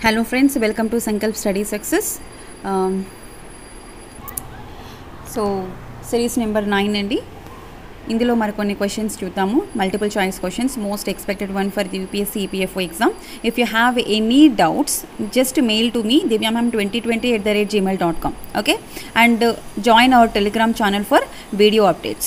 hello friends welcome to Sankalp study success so series number nine అండి ఇందులో మరికొన్ని questions చూద్దాము multiple choice questions most expected one for the UPSC EPFO exam if you have any doubts just mail to me Divya ma'am twenty twenty at the rate Gmail dot com okay and join our Telegram channel for video updates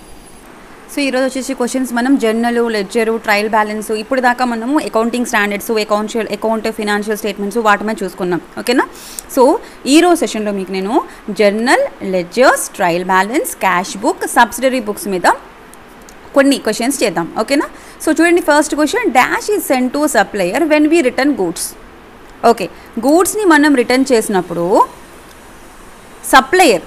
so ఈరోజు వచ్చేసి questions మనం journal ledger trial balance ఇప్పుడు దాకా మనము accounting standards అకౌంషియల్ account financial statements వాటి మీద చూసుకున్నాం ఓకేనా సో ఈరోజు సెషన్లో మీకు నేను journal ledgers trial balance cash book subsidiary books మీద కొన్ని క్వశ్చన్స్ చేద్దాం ఓకేనా సో చూడండి first question dash is send to supplier when we return goods okay గూడ్స్ని మనం రిటర్న్ చేసినప్పుడు సప్లయర్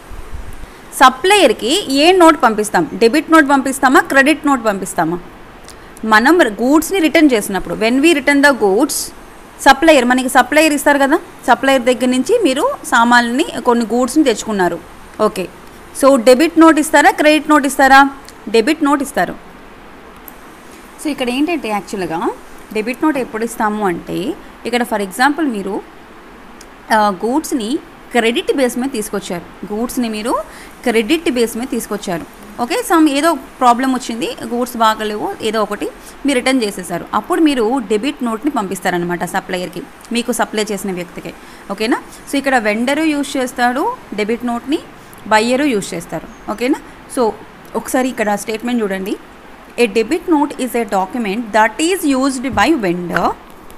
సప్లయర్కి ఏ నోట్ పంపిస్తాం డెబిట్ నోట్ పంపిస్తామా క్రెడిట్ నోట్ పంపిస్తామా మనం గూడ్స్ని రిటర్న్ చేసినప్పుడు when we return the goods supplier మనకి సప్లయర్ ఇస్తారు కదా సప్లయర్ దగ్గర నుంచి మీరు సామాన్ని కొన్ని గూడ్స్ని తెచ్చుకున్నారు ఓకే సో డెబిట్ నోట్ ఇస్తారా క్రెడిట్ నోట్ ఇస్తారా డెబిట్ నోట్ ఇస్తారు సో ఇక్కడ ఏంటంటే యాక్చువల్గా డెబిట్ నోట్ ఎప్పుడు ఇస్తాము అంటే ఇక్కడ ఫర్ ఎగ్జాంపుల్ మీరు గూడ్స్ని క్రెడిట్ బేస్ మీద తీసుకొచ్చారు గూడ్స్ని మీరు క్రెడిట్ బేస్ మీద తీసుకొచ్చారు ఓకే సమ్ ఏదో ప్రాబ్లం వచ్చింది గూడ్స్ బాగలేవు ఏదో ఒకటి మీరు రిటర్న్ చేసేసారు అప్పుడు మీరు డెబిట్ నోట్ని పంపిస్తారనమాట సప్లయర్కి మీకు సప్లై చేసిన వ్యక్తికి ఓకేనా సో ఇక్కడ వెండరు యూజ్ చేస్తాడు డెబిట్ నోట్ని బయ్యరు యూజ్ చేస్తారు ఓకేనా సో ఒకసారి ఇక్కడ స్టేట్మెంట్ చూడండి a debit note is a document that is used by vendor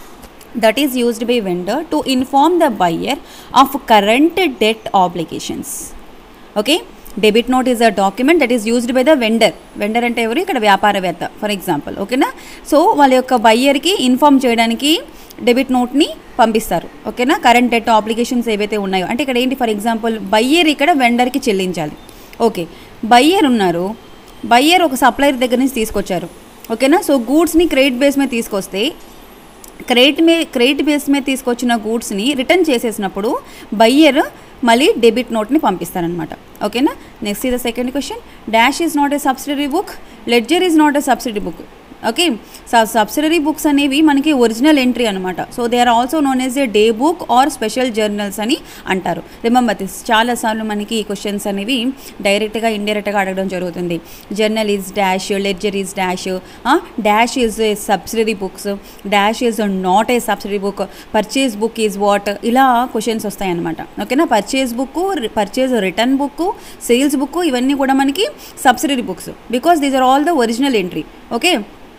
that is used by vendor to inform the buyer of current debt obligations okay debit note is a document that is used by the vendor vendor అంటే ఎవరు ఇక్కడ వ్యాపారవేత్త for example ఓకేనా so వాళ్ళ యొక్క బయ్యర్కి inform చేయడానికి debit నోట్ని పంపిస్తారు ఓకేనా కరెంట్ డెట్ ఆబ్లిగేషన్స్ ఏవైతే ఉన్నాయో అంటే ఇక్కడ ఏంటి ఫర్ ఎగ్జాంపుల్ బయ్యర్ ఇక్కడ వెండర్కి చెల్లించాలి ఓకే బయ్యర్ ఉన్నారు బయ్యర్ ఒక సప్లయర్ దగ్గర నుంచి తీసుకొచ్చారు ఓకేనా సో గూడ్స్ని క్రెడిట్ బేస్ మీద తీసుకొస్తే క్రెడిట్ మే క్రెడిట్ బేస్ మీద తీసుకొచ్చిన గూడ్స్ని రిటర్న్ చేసేసినప్పుడు బయ్యర్ మళ్ళీ డెబిట్ నోట్ని పంపిస్తారనమాట ఓకేనా నెక్స్ట్ ఇది second question dash is not a subsidiary book ledger is not a subsidiary book okay subsidiary books అనేవి మనకి ఒరిజినల్ ఎంట్రీ అనమాట so they are also known as a day book or special journals అని అంటారు remember this చాలాసార్లు మనకి ఈ questions అనేవి డైరెక్ట్గా ఇండైరెక్ట్గా అడగడం జరుగుతుంది journal is dash ledger is dash dash is a subsidiary books dash is not a subsidiary book purchase book is what ఇలా క్వశ్చన్స్ వస్తాయి అనమాట ఓకేనా purchase book purchase return book sales book ఇవన్నీ కూడా మనకి subsidiary books because these are all the original entry okay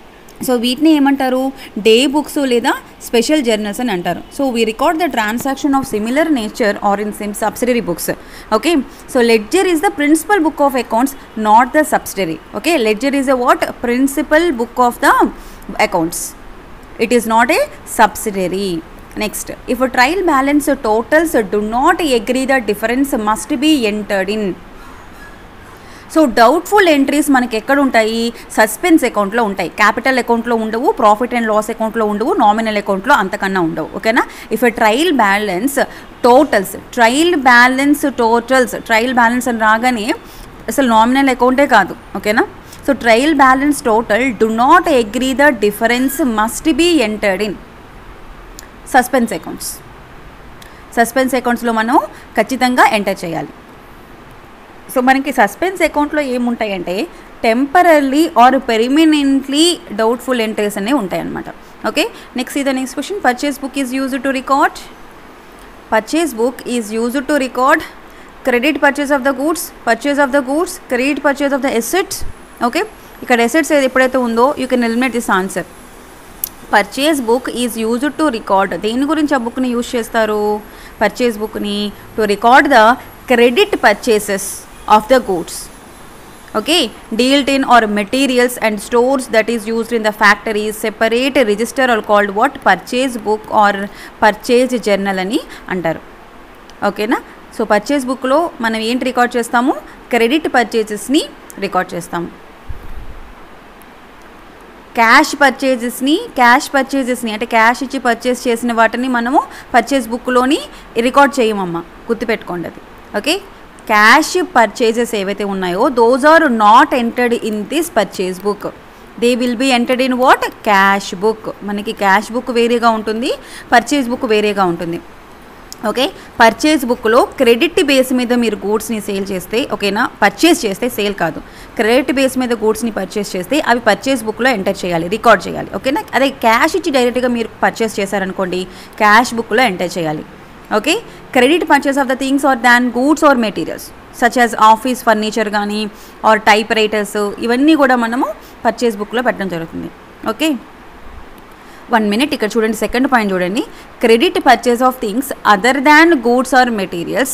so వీటిని ఏమంటారు day books లేదా స్పెషల్ జర్నల్స్ అని అంటారు so we record the transaction of similar nature are in SIM subsidiary books okay so ledger is the principal book of accounts not the subsidiary okay ledger is a what principal book of the accounts it is not a subsidiary next if trial balance totals do not agree the difference must be entered in so doubtful entries మనకి ఎక్కడ ఉంటాయి suspense అకౌంట్లో ఉంటాయి capital అకౌంట్లో ఉండవు profit and loss అకౌంట్లో ఉండవు nominal అకౌంట్లో అంతకన్నా ఉండవు ఓకేనా if a trial balance totals trial balance totals trial balance అని రాగానే అసలు నామినల్ అకౌంటే కాదు ఓకేనా so trial balance total do not agree the difference must be entered in suspense accounts suspense అకౌంట్స్లో మనం ఖచ్చితంగా ఎంటర్ చేయాలి సో మనకి సస్పెన్స్ అకౌంట్లో ఏముంటాయంటే temporary or permanently doubtful entries అనేవి ఉంటాయి అనమాట ఓకే నెక్స్ట్ ఇది next question purchase book is use to record purchase book is use to record credit purchase of the goods purchase of the goods credit purchase of the assets okay ఇక్కడ assets ఏది ఎప్పుడైతే ఉందో you can eliminate this answer purchase book is use to record దేని గురించి ఆ బుక్ని use చేస్తారు purchase బుక్ని to record the credit purchases of the goods okay dealt in or materials and stores that is used in the factories separate register or called what purchase book or purchase journal అని అంటారు ఓకేనా so purchase బుక్లో మనం ఏంటి record చేస్తాము credit పర్చేజెస్ని record చేస్తాము cash పర్చేజెస్ని క్యాష్ పర్చేజెస్ని అంటే క్యాష్ ఇచ్చి పర్చేస్ చేసిన వాటిని మనము పర్చేస్ బుక్లోని రికార్డ్ చేయమమ్మ గుర్తుపెట్టుకోండి అది ఓకే క్యాష్ పర్చేజెస్ ఏవైతే ఉన్నాయో those are not entered in this purchase book they will be entered in what cash book మనకి క్యాష్ బుక్ వేరేగా ఉంటుంది పర్చేజ్ బుక్ వేరేగా ఉంటుంది ఓకే పర్చేజ్ బుక్లో క్రెడిట్ బేస్ మీద మీరు గూడ్స్ని సేల్ చేస్తే ఓకేనా పర్చేస్ చేస్తే సేల్ కాదు క్రెడిట్ బేస్ మీద గూడ్స్ని పర్చేస్ చేస్తే అవి పర్చేస్ బుక్లో ఎంటర్ చేయాలి రికార్డ్ చేయాలి ఓకేనా అదే క్యాష్ ఇచ్చి డైరెక్ట్గా మీరు పర్చేస్ చేశారనుకోండి క్యాష్ బుక్లో ఎంటర్ చేయాలి okay credit purchase of the things or than goods or materials such as office furniture కానీ ఆర్ టైప్ రైటర్స్ ఇవన్నీ కూడా మనము పర్చేస్ బుక్లో పెట్టడం జరుగుతుంది ఓకే వన్ మినిట్ ఇక్కడ చూడండి సెకండ్ పాయింట్ చూడండి credit purchase of things other than goods or materials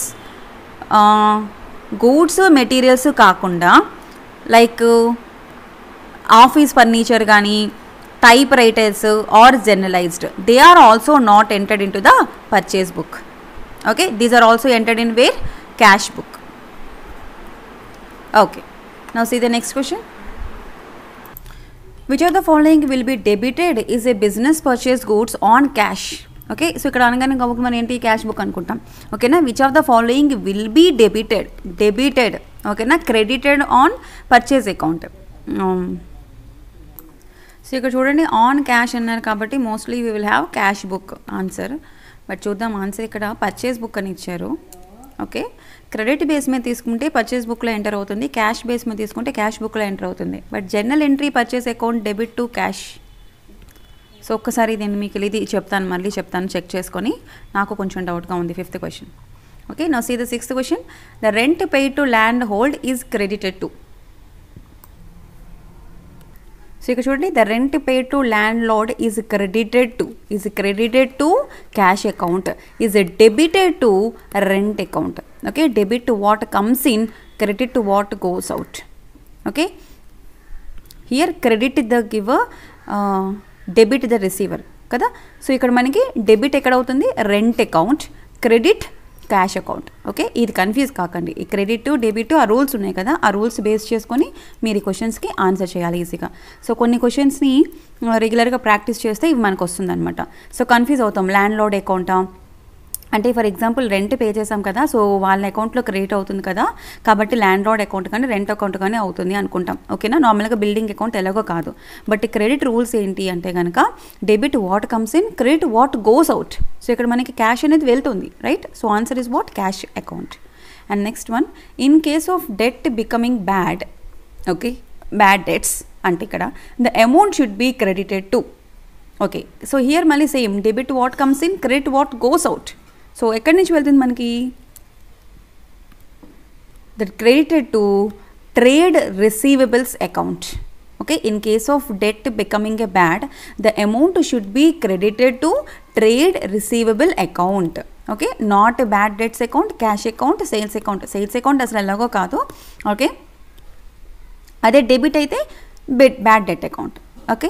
goods materials కాకుండా లైక్ ఆఫీస్ ఫర్నిచర్ కానీ typewriters are journalized they are also not entered in to the purchase book okay these are also entered in where cash book okay now see the next question which of the following will be debited is a business purchase goods on cash okay so ఇక్కడ అనగానే గమకు మనం ఏంటి cash book అనుకుంటాం ఓకేనా which of the following will be debited debited ఓకేనా credited on purchase account so ఇక్కడ చూడండి on cash అన్నారు కాబట్టి mostly we will have cash book answer but చూద్దాం ఆన్సర్ ఇక్కడ పర్చేస్ బుక్ అని ఇచ్చారు ఓకే క్రెడిట్ బేస్ మీద తీసుకుంటే పర్చేస్ బుక్లో ఎంటర్ అవుతుంది క్యాష్ బేస్ మీద తీసుకుంటే క్యాష్ బుక్లో ఎంటర్ అవుతుంది but general entry purchase account debit to cash so ఒక్కసారి నేను మీకు ఇది చెప్తాను మళ్ళీ చెప్తాను చెక్ చేసుకొని నాకు కొంచెం డౌట్గా ఉంది ఫిఫ్త్ క్వశ్చన్ ఓకే నా see the sixth question the rent pay to land hold is credited to so ఇక్కడ చూడండి the rent pay to landlord is credited to is credited to cash account is debited to rent account okay debit to what comes in credit to what goes out okay here credit the giver debit the receiver కదా so ఇక్కడ మనకి debit ఎక్కడ అవుతుంది rent account credit cash account okay ఇది confuse కాకండి ఈ credit debit ఆ rules ఉన్నాయి కదా ఆ రూల్స్ బేస్ చేసుకొని మీరు ఈ క్వశ్చన్స్కి ఆన్సర్ చేయాలి ఈజీగా సో కొన్ని క్వశ్చన్స్ని రెగ్యులర్గా ప్రాక్టీస్ చేస్తే ఇవి మనకు వస్తుందన్నమాట సో కన్ఫ్యూజ్ అవుతాం ల్యాండ్ లోడ్ అకౌంటా అంటే ఫర్ ఎగ్జాంపుల్ రెంట్ పే చేసాం కదా సో వాళ్ళ అకౌంట్లో క్రియేట్ అవుతుంది కదా కాబట్టి ల్యాండ్ లార్డ్ అకౌంట్ కానీ రెంట్ అకౌంట్ కానీ అవుతుంది అనుకుంటాం ఓకేనా నార్మల్గా బిల్డింగ్ అకౌంట్ ఎలాగో కాదు బట్ క్రెడిట్ రూల్స్ ఏంటి అంటే కనుక debit what comes in credit what goes out so ఇక్కడ మనకి క్యాష్ అనేది వెళ్తుంది right so answer is what cash account and next one in case of debt becoming bad okay bad debts అంటే ఇక్కడ the amount should be credited to okay so here మళ్ళీ same debit what comes in credit what goes out so ఎక్కడి నుంచి వెళ్తుంది మనకి that credited to trade receivables account okay in case of debt becoming a bad the amount should be credited to trade receivable account okay not bad debts account cash account sales account sales account అసలు ఎలాగో కాదు okay అదే debit అయితే bet bad debt account okay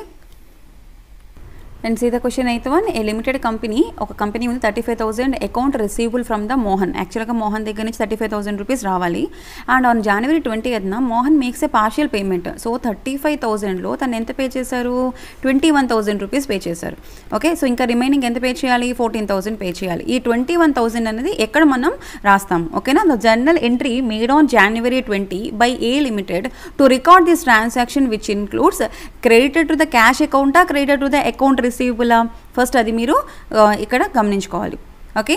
and see the question అయితే one A limited company ఒక company ఉంది thirty five thousand account receivable from the Mohan యాక్చువల్గా మోహన్ దగ్గర నుంచి థర్టీ ఫైవ్ థౌసండ్ రూపీస్ రావాలి అండ్ ఆన్ జనవరి ట్వంటీ ఎత్న Mohan makes a partial payment so thirty five థౌసండ్లో తను ఎంత పే చేశారు twenty one thousand rupees pay చేశారు ఓకే సో ఇంకా రిమైనింగ్ ఎంత పే చేయాలి ఫోర్టీన్ థౌసండ్ పే చేయాలి ఈ ట్వంటీ వన్ థౌసండ్ అనేది ఎక్కడ మనం రాస్తాం ఓకేనా the journal entry made on January twenty by A limited to record this transaction which includes credited to the cash అకౌంటా క్రెడిటెడ్ టు ద అకౌంట్ రిసీవబులా ఫస్ట్ అది మీరు ఇక్కడ గమనించుకోవాలి ఓకే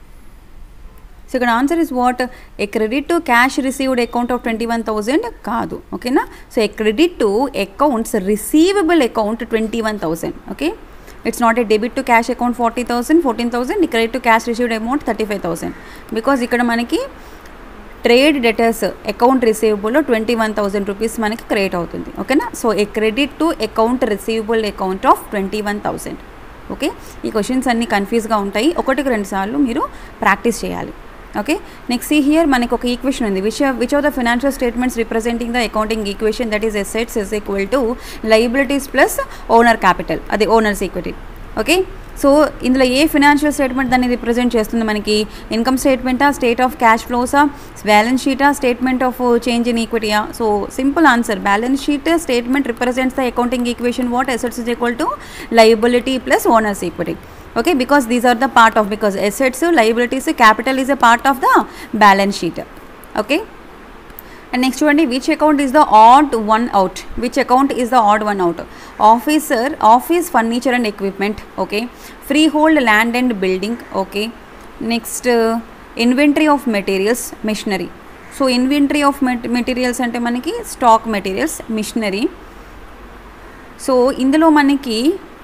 సో ఇక్కడ answer is what a credit to cash received account of twenty one thousand కాదు ఓకేనా so a credit to accounts receivable account twenty one thousand okay it's not a debit to cash account forty thousand fourteen thousand credit to cash received amount thirty five thousand because ఇక్కడ మనకి trade debtors account రిసీవబుల్లో twenty one thousand rupees మనకి create అవుతుంది ఓకేనా so a credit to account receivable account of twenty one thousand okay ఈ questions అన్నీ కన్ఫ్యూజ్గా ఉంటాయి ఒకటికి రెండు సార్లు మీరు ప్రాక్టీస్ చేయాలి ఓకే నెక్స్ట్ సీ హియర్ మనకి ఒక ఈక్వేషన్ ఉంది which which of the financial statements representing the accounting equation that is assets is equal to liabilities plus owner capital అది ఓనర్స్ ఈక్విటీ ఓకే సో ఇందులో ఏ ఫినాన్షియల్ స్టేట్మెంట్ దాన్ని represent చేస్తుంది మనకి income స్టేట్మెంటా state of cash ఫ్లోసా balance షీటా statement of change in ఈక్విటీయా so simple answer balance sheet statement represents the accounting equation what assets is equal to liability plus owners equity okay because these are the part of because assets liabilities capital is a part of the balance sheet okay and next చూడండి which account is the odd one out which account is the odd one out officer office furniture and equipment okay freehold land and building okay next inventory of materials machinery so inventory of materials అంటే మనకి stock materials machinery so ఇందులో మనకి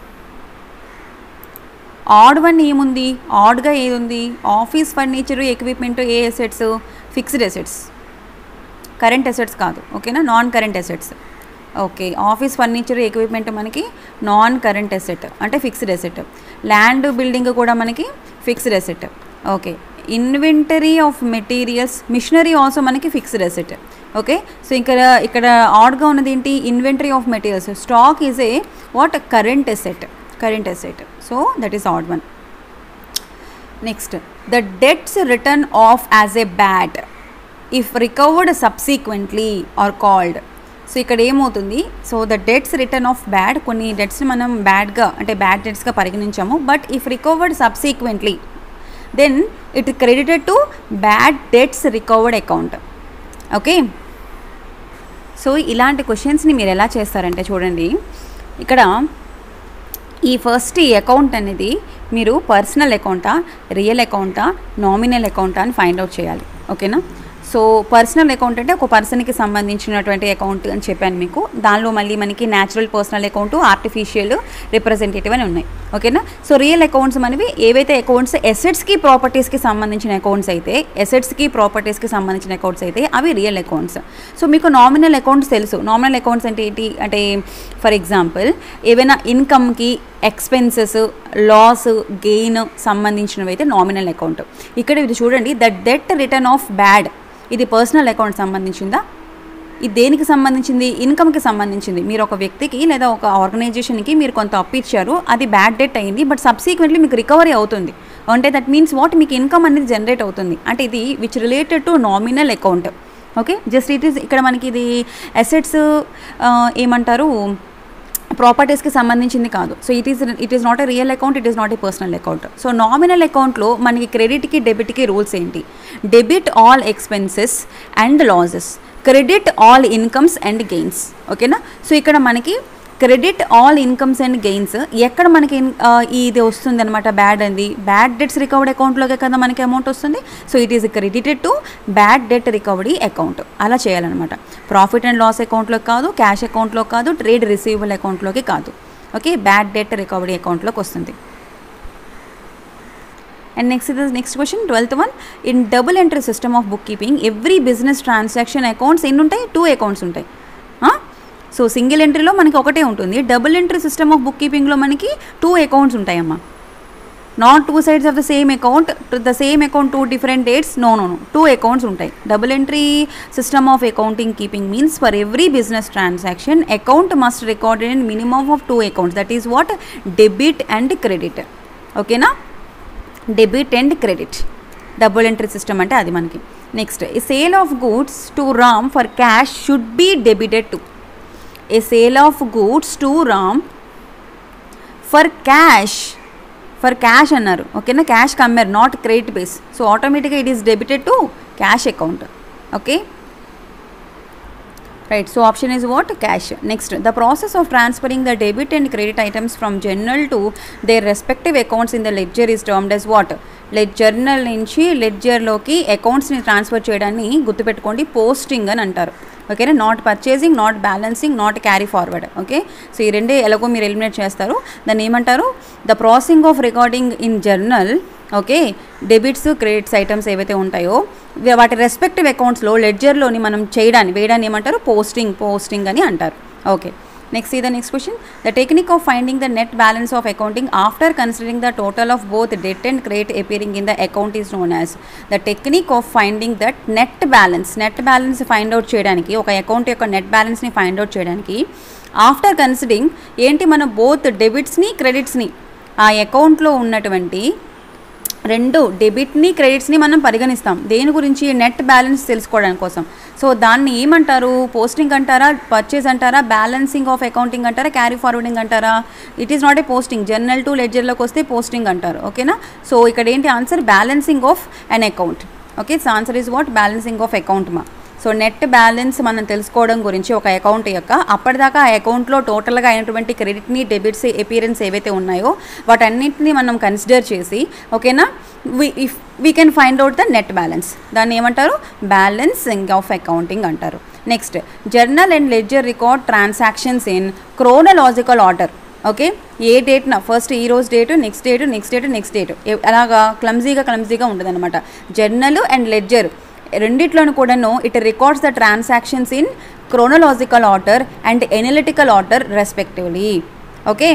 odd one ఏముంది ఆడ్గా ఏది ఉంది office furniture equipment a assets fixed assets current assets కాదు ఓకేనా non current assets okay office furniture equipment మనకి నాన్ కరెంట్ ఎసెట్ అంటే ఫిక్స్డ్ ఎసెట్ ల్యాండ్ బిల్డింగ్ కూడా మనకి fixed asset okay inventory of materials machinery also మనకి fixed asset okay so ఇక్కడ ఇక్కడ ఆడ్గా ఉన్నది ఏంటి inventory of materials stock is a what current asset current asset so that is odd one next the debts return of as a bad if recovered subsequently are called so ఇక్కడ ఏమవుతుంది so the debts return of bad కొన్ని డెట్స్ని మనం బ్యాడ్గా అంటే bad డెట్స్గా పరిగణించాము but if recovered subsequently then it credited to bad debts recovered account okay so ఇలాంటి క్వశ్చన్స్ని మీరు ఎలా చేస్తారంటే చూడండి ఇక్కడ ఈ ఫస్ట్ ఈ అకౌంట్ అనేది మీరు పర్సనల్ అకౌంటా రియల్ అకౌంటా నామినల్ అకౌంటా అని ఫైండ్ అవుట్ చేయాలి ఓకేనా సో పర్సనల్ అకౌంట్ అంటే ఒక పర్సన్కి సంబంధించినటువంటి అకౌంట్ అని చెప్పాను మీకు దానిలో మళ్ళీ మనకి natural personal account artificial representative అని ఉన్నాయి ఓకేనా సో రియల్ అకౌంట్స్ మనవి ఏవైతే అకౌంట్స్ ఎసెట్స్కి ప్రాపర్టీస్కి సంబంధించిన అకౌంట్స్ అయితే ఎసెట్స్కి ప్రాపర్టీస్కి సంబంధించిన అకౌంట్స్ అయితే అవి రియల్ అకౌంట్స్ సో మీకు నామినల్ అకౌంట్స్ తెలుసు నామినల్ అకౌంట్స్ అంటే ఏంటి అంటే ఫర్ ఎగ్జాంపుల్ ఏవైనా ఇన్కమ్కి ఎక్స్పెన్సెస్ లాస్ గెయిన్ సంబంధించినవి అయితే నామినల్ అకౌంట్ ఇక్కడ ఇది చూడండి the debt return of bad ఇది పర్సనల్ అకౌంట్ సంబంధించిందా ఇది దేనికి సంబంధించింది ఇన్కమ్కి సంబంధించింది మీరు ఒక వ్యక్తికి లేదా ఒక ఆర్గనైజేషన్కి మీరు కొంత అప్పు ఇచ్చారు అది బ్యాడ్ డెట్ అయింది బట్ సబ్సీక్వెంట్లీ మీకు రికవరీ అవుతుంది అంటే దట్ మీన్స్ వాట్ మీకు ఇన్కమ్ అనేది జనరేట్ అవుతుంది అంటే ఇది which related to nominal account okay just it is ఇక్కడ మనకి ఇది అసెట్స్ ఏమంటారు ప్రాపర్టీస్కి సంబంధించింది కాదు so it is it is not a real account it is not a personal account so nominal అకౌంట్లో మనకి క్రెడిట్కి డెబిట్కి రూల్స్ ఏంటి debit all expenses and losses credit all incomes and gains ఓకేనా సో ఇక్కడ మనకి credit all incomes and gains ఎక్కడ మనకి ఇన్- ఆ, ఇది వస్తుంది అనమాట బ్యాడ్ అంది బ్యాడ్ డెట్స్ రికవర్డ్ అకౌంట్లోకే కదా మనకి అమౌంట్ వస్తుంది so it is credited to bad debt recovery account అలా చేయాలన్నమాట ప్రాఫిట్ అండ్ లాస్ అకౌంట్లోకి కాదు క్యాష్ అకౌంట్లో కాదు ట్రేడ్ రిసీవబుల్ అకౌంట్లోకి కాదు ఓకే బ్యాడ్ డెట్ రికవరీ అకౌంట్లోకి వస్తుంది and next is next question twelfth one in double entry system of bookkeeping every business transaction accounts ఎన్ని ఉంటాయి టూ అకౌంట్స్ ఉంటాయి సో సింగిల్ ఎంట్రీలో మనకి ఒకటే ఉంటుంది double entry system of book కీపింగ్లో మనకి టూ అకౌంట్స్ ఉంటాయమ్మా not two sides of the same account the same account two different dates no no no two accounts ఉంటాయి double entry system of accounting keeping means for every business transaction account must recorded in minimum of two accounts that is what debit and credit ఓకేనా debit and credit double entry system అంటే అది మనకి next a sale of goods to Ram for cash should be debited to a sale of goods to Ram for cash for cash అన్నారు ఓకేనా cash కమ్మారు not credit base so ఆటోమేటిక్గా it is debited to cash account okay right so option is what cash next the process of transferring the debit and credit items from journal to their respective accounts in the ledger is termed as what led journal నుంచి లెడ్జర్లోకి అకౌంట్స్ని transfer చేయడాన్ని గుర్తుపెట్టుకోండి posting అని అంటారు ఓకేనా not purchasing not balancing not carry forward okay so ఈ రెండే ఎలాగో మీరు ఎలిమినేట్ చేస్తారు దాన్ని ఏమంటారు the processing of recording in journal okay debits credits items ఏవైతే ఉంటాయో వా- వాటి రెస్పెక్టివ్ అకౌంట్స్లో లెడ్జర్లోని మనం చేయడాన్ని వేయడాన్ని ఏమంటారు పోస్టింగ్ పోస్టింగ్ అని అంటారు ఓకే నెక్స్ట్ ఈ the next question the technique of finding the net balance of accounting after considering the total of both debt and credit appearing in the account is known as the technique of finding that net balance net balance find out చేయడానికి ఒక అకౌంట్ యొక్క net బ్యాలెన్స్ని find out చేయడానికి after considering ఏంటి మనం both డెబిట్స్ని క్రెడిట్స్ని ఆ అకౌంట్లో ఉన్నటువంటి రెండు డెబిట్ని క్రెడిట్స్ని మనం పరిగణిస్తాం దేని గురించి నెట్ బ్యాలెన్స్ తెలుసుకోవడానికి కోసం సో దాన్ని ఏమంటారు పోస్టింగ్ అంటారా పర్చేస్ అంటారా బ్యాలెన్సింగ్ ఆఫ్ అకౌంటింగ్ అంటారా క్యారీ ఫార్వర్డింగ్ అంటారా it is not a posting journal to లెడ్జర్లోకి వస్తే పోస్టింగ్ అంటారు ఓకేనా సో ఇక్కడ ఏంటి answer balancing of an account okay so answer is what balancing of account మా సో నెట్ బ్యాలెన్స్ మనం తెలుసుకోవడం గురించి ఒక అకౌంట్ యొక్క అప్పటిదాకా ఆ అకౌంట్లో టోటల్గా అయినటువంటి క్రెడిట్ని డెబిట్స్ ఎపీరెన్స్ ఏవైతే ఉన్నాయో వాటన్నిటిని మనం కన్సిడర్ చేసి ఓకేనా we if we can find out the net balance దాన్ని ఏమంటారు బ్యాలెన్సింగ్ ఆఫ్ అకౌంటింగ్ అంటారు next journal and ledger record transactions in chronological order okay a డేట్న ఫస్ట్ ఈ రోజు date next date next date next date అలాగా క్లమ్జీగా క్లమ్జీగా ఉంటుంది అనమాట జర్నల్ అండ్ లెడ్జర్ రెండిట్లోనూ కూడాను it records the transactions in chronological order and analytical order respectively okay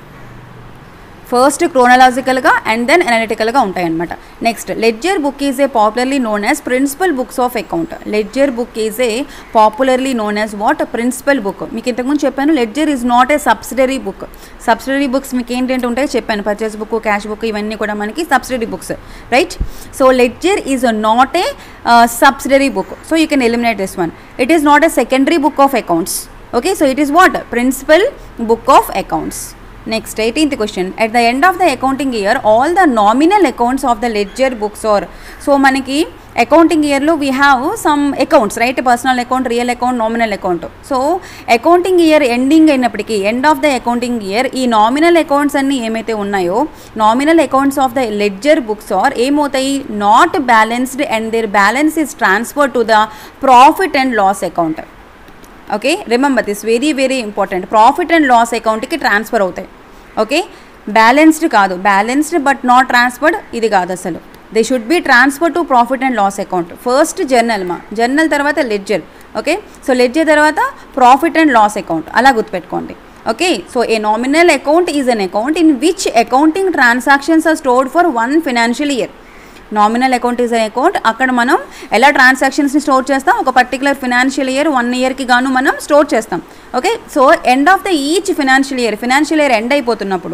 first క్రోనలాజికల్గా అండ్ దెన్ అనలిటికల్గా ఉంటాయన్నమాట next ledger book is a popularly known as principal books of account ledger book is a popularly known as what principal book మీకు ఇంతకుముందు చెప్పాను ledger is not a subsidiary book subsidiary books మీకు ఏంటంటే ఉంటాయో చెప్పాను purchase book cash book ఇవన్నీ కూడా మనకి subsidiary books right so ledger is not a subsidiary book so you can eliminate this one it is not a secondary book of accounts okay so it is what principal book of accounts next eighteenth question at the end of the accounting year all the nominal accounts of the ledger books are so మనకి accounting ఇయర్లో we have some accounts right personal account real account nominal account so accounting year ending అయినప్పటికీ end of the accounting year ఈ nominal accounts అన్ని ఏమైతే ఉన్నాయో nominal accounts of the ledger books are ఏమవుతాయి not balanced and there balance is transfer to the profit and loss account okay remember this very very important profit and loss అకౌంట్కి transfer అవుతాయి okay balanced కాదు balanced but not transferred ఇది కాదు అసలు they should be transfer to profit and loss account first journal మా journal తర్వాత ledger okay so ledger తర్వాత profit and loss account అలా గుర్తుపెట్టుకోండి okay so a nominal account is an account in which accounting transactions are stored for one financial year nominal account is an account అక్కడ మనం ఎలా ట్రాన్సాక్షన్స్ని store చేస్తాం ఒక particular financial year one ఇయర్కి గాను మనం స్టోర్ చేస్తాం okay so end of the each financial year financial year end అయిపోతున్నప్పుడు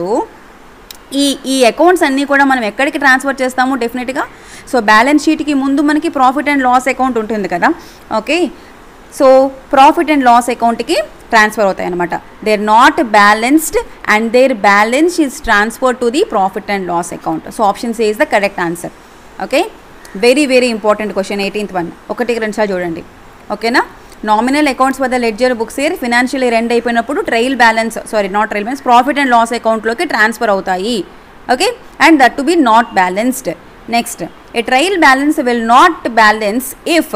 ఈ ఈ అకౌంట్స్ అన్నీ కూడా మనం ఎక్కడికి ట్రాన్స్ఫర్ చేస్తాము డెఫినెట్గా సో బ్యాలెన్స్ షీట్కి ముందు మనకి ప్రాఫిట్ అండ్ లాస్ అకౌంట్ ఉంటుంది కదా okay so profit and loss అకౌంట్కి ట్రాన్స్ఫర్ అవుతాయి అనమాట they are not balanced and there balance is transfer to the profit and loss account so option C is the correct answer okay very very important question eighteenth one ఒకటికి రెండు సార్లు చూడండి ఓకేనా nominal accounts వద్ద ledger books year financial year end అయిపోయినప్పుడు trial balance sorry not trial balance profit and loss అకౌంట్లోకి transfer అవుతాయి okay and that to be not balanced next a trial balance will not balance if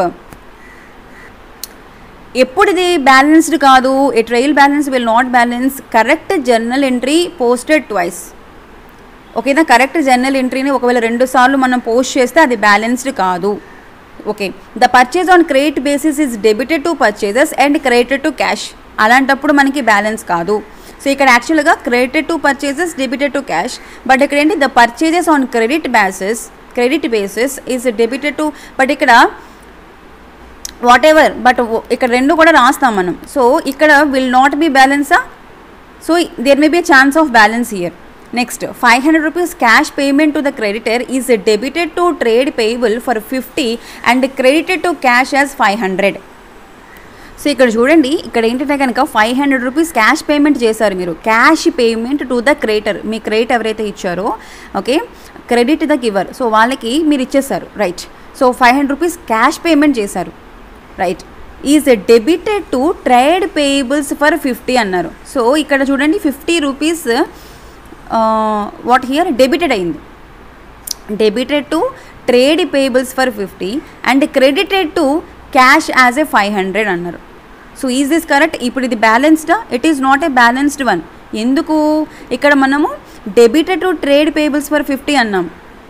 ఎప్పుడు ఇది balanced కాదు a trial balance will not balance correct journal entry posted twice ఓకేనా correct journal ఎంట్రీని ఒకవేళ రెండు సార్లు మనం పోస్ట్ చేస్తే అది బ్యాలెన్స్డ్ కాదు okay the purchase on credit basis is debited to purchases and credited to cash అలాంటప్పుడు మనకి బ్యాలెన్స్ కాదు సో ఇక్కడ యాక్చువల్గా credited to purchases debited to cash but ఇక్కడ ఏంటి the purchases on credit basis credit basis is debited to but ఇక్కడ whatever but ఇక్కడ రెండు కూడా రాస్తాం మనం సో ఇక్కడ విల్ నాట్ బి బ్యాలెన్సా so there may be chance of balance year next five hundred rupees cash payment to the creditor is debited to trade payable for fifty and credited to cash as five hundred so ఇక్కడ చూడండి ఇక్కడ ఏంటంటే కనుక five hundred rupees cash payment చేశారు మీరు cash payment to the creditor మీ credit ఎవరైతే ఇచ్చారో okay credit the giver so వాళ్ళకి మీరు ఇచ్చేసారు right so five hundred rupees cash payment చేశారు right is debited to trade payables for fifty అన్నారు సో ఇక్కడ చూడండి fifty rupees what here debited అయింది debited to trade payables for fifty and credited to cash as a five hundred అన్నారు so is this correct ఇప్పుడు ఇది బ్యాలెన్స్డా it is not a balanced one ఎందుకు ఇక్కడ మనము debited to trade payables for fifty అన్నాం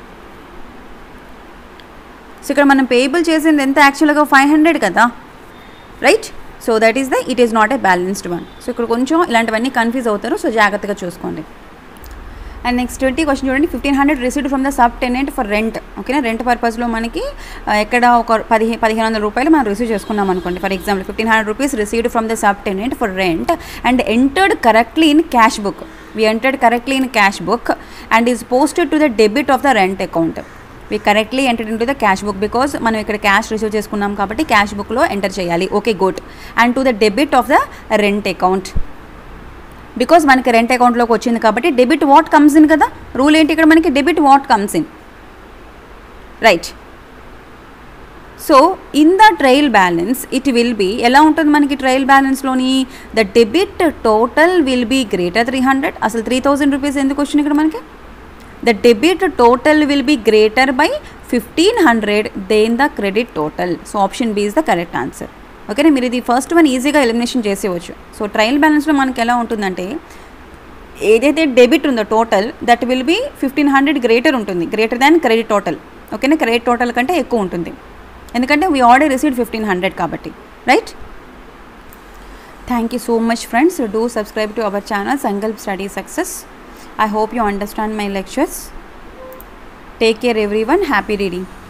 so ఇక్కడ మనం పేయబుల్ చేసింది ఎంత యాక్చువల్గా ఫైవ్ హండ్రెడ్ కదా right so that is the it is not a balanced one so ఇక్కడ కొంచెం ఇలాంటివన్నీ కన్ఫ్యూజ్ అవుతారు సో జాగ్రత్తగా చూసుకోండి అండ్ నెక్స్ట్ ట్వంటీ క్వశ్చన్ చూడండి fifteen hundred received from the sub tenant for rent ఓకేనా రెంట్ పర్పస్లో మనకి ఆ, ఎక్కడ ఒక పదిహే పదిహేను వందల రూపాయలు మనం రిసీవ్ చేసుకున్నాం అనుకోండి for example fifteen hundred rupees received from the sub tenant for rent and entered correctly in cash book we entered correctly in cash book and is posted to the debit of the rent account we correctly enter in to the cash book because మనం ఇక్కడ cash receive చేసుకున్నాం కాబట్టి cash బుక్లో enter చేయాలి okay good and to the debit of the rent account because మనకి rent అకౌంట్లోకి వచ్చింది కాబట్టి డెబిట్ వాట్ కమ్స్ ఇన్ కదా రూల్ ఏంటి ఇక్కడ మనకి debit what comes in right so in the trial balance it will be ఎలా ఉంటుంది మనకి ట్రయల్ బ్యాలెన్స్లోని the debit total will be greater three hundred అసలు త్రీ థౌజండ్ రూపీస్ ఎందుకు వచ్చినాయి ఇక్కడ మనకి the debit total will be greater by fifteen hundred then the credit total so option B is the correct answer ఓకేనా మీరు ఇది first one ఈజీగా elimination చేసేవచ్చు సో ట్రయల్ బ్యాలెన్స్లో మనకి ఎలా ఉంటుందంటే ఏదైతే డెబిట్ ఉందో total that will be fifteen hundred greater ఉంటుంది గ్రేటర్ దాన్ క్రెడిట్ టోటల్ ఓకేనా క్రెడిట్ టోటల్ కంటే ఎక్కువ ఉంటుంది ఎందుకంటే we already received fifteen hundred కాబట్టి right thank you so much friends do subscribe to our channel Sankalp study success I hope you understand my lectures take care everyone happy reading